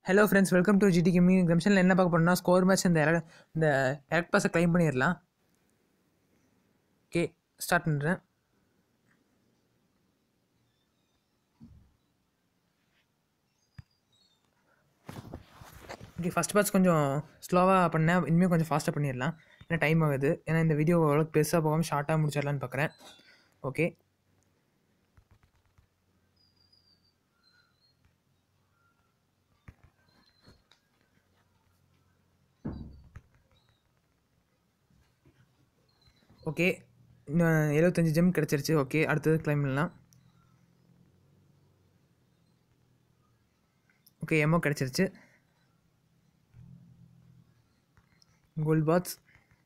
hello friends welcome to GT gaming இந்த மிஷனில் என்ன பார்க்க போறோம்னா ஸ்கோர் மேட்ச் இந்த ele- இந்த எலக்ட் பாஸை க்ளைம் பண்ணிடலாம் ஓகே ஸ்டார்ட் பண்ணுறேன் ஓகே ஃபஸ்ட் பாஸ் கொஞ்சம் ஸ்லோவாக பண்ணேன் இனிமேல் கொஞ்சம் ஃபாஸ்ட்டாக பண்ணிடலாம் ஏன்னா டைம் ஆகுது ஏன்னா இந்த வீடியோ அவ்வளோக்கு பெருசாக போகாமல் ஷார்ட்டாக முடிச்சிடலான்னு பார்க்குறேன் ஓகே ஓகே இன்னும் எழுபத்தஞ்சு ஜெம் கிடச்சிருச்சு ஓகே அடுத்தது கிளைம் பண்ணலாம் ஓகே எமோ கிடச்சிருச்சு கோல்ட் பாத்ஸ்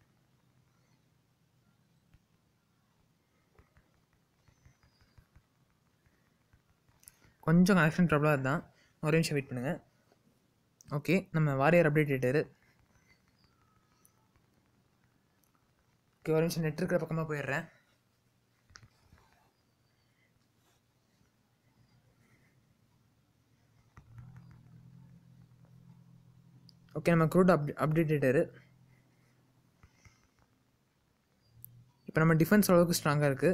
கொஞ்சம் கனெக்ஷன் ப்ராப்ளம் தான் ஒரு நிமிஷம் வெயிட் பண்ணுங்கள் ஓகே நம்ம வாரியர் அப்டேட் ஆகிட்டாரு ஓகே ஒரு நிமிஷம் நெட் இருக்கிற பக்கமாக போயிடுறேன் ஓகே நம்ம க்ரூட் அப் அப்டேட் ஆகிட்டாரு இப்போ நம்ம டிஃபென்ஸ் அளவுக்கு ஸ்ட்ராங்காக இருக்குது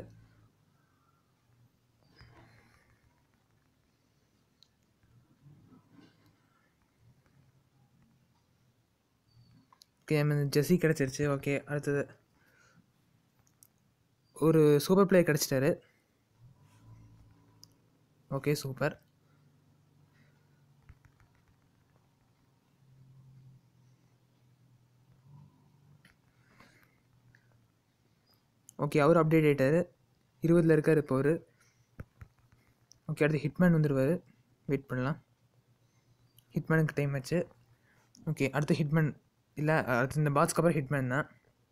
ஓகே ஜெஸ்ஸி கிடச்சிருச்சு ஓகே அடுத்தது ஒரு சூப்பர் பிளேயர் கிடச்சிட்டாரு ஓகே சூப்பர் ஓகே அவர் அப்டேட் ஆகிட்டார் இருபதில் இருக்கார் இப்போ அவர் ஓகே அடுத்து ஹிட்மேன் வந்துடுவார் வெயிட் பண்ணலாம் ஹிட்மேனுக்கு டைம் ஆச்சு ஓகே அடுத்து ஹிட்மேன் இல்லை அடுத்து இந்த பாஸ்க்கு அப்புறம் ஹிட்மேன் தான்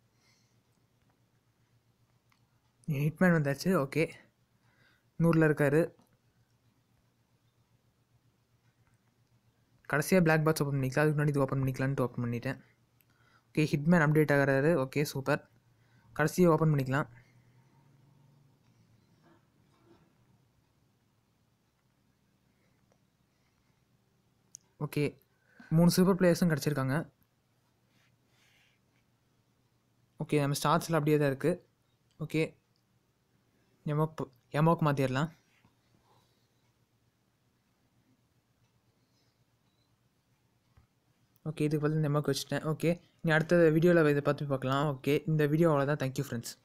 ஹிட்மேன் வந்தாச்சு ஓகே நூறில் இருக்கார் கடைசியாக பிளாக் பாக்ஸ் ஓப்பன் பண்ணிக்கலாம் அதுக்கு முன்னாடி இது ஓப்பன் பண்ணிக்கலான்ட்டு ஓப்பன் பண்ணிட்டேன் ஓகே ஹிட்மேன் அப்டேட் ஆகிறாரு ஓகே சூப்பர் கடைசியாக ஓப்பன் பண்ணிக்கலாம் ஓகே மூணு சூப்பர் பிளேயர்ஸும் கிடச்சிருக்காங்க ஓகே நம்ம ஸ்டார்ட்ஸில் அப்படியே தான் இருக்குது ஓகே எமோக் எமோக் மாற்றிடலாம் ஓகே இதுக்கு பதில் எமோக் வச்சுட்டேன் ஓகே நீ அடுத்த வீடியோவில் இதை பார்த்து பார்க்கலாம் ஓகே இந்த வீடியோ அவ்வளோதான் தேங்க்யூ ஃப்ரெண்ட்ஸ்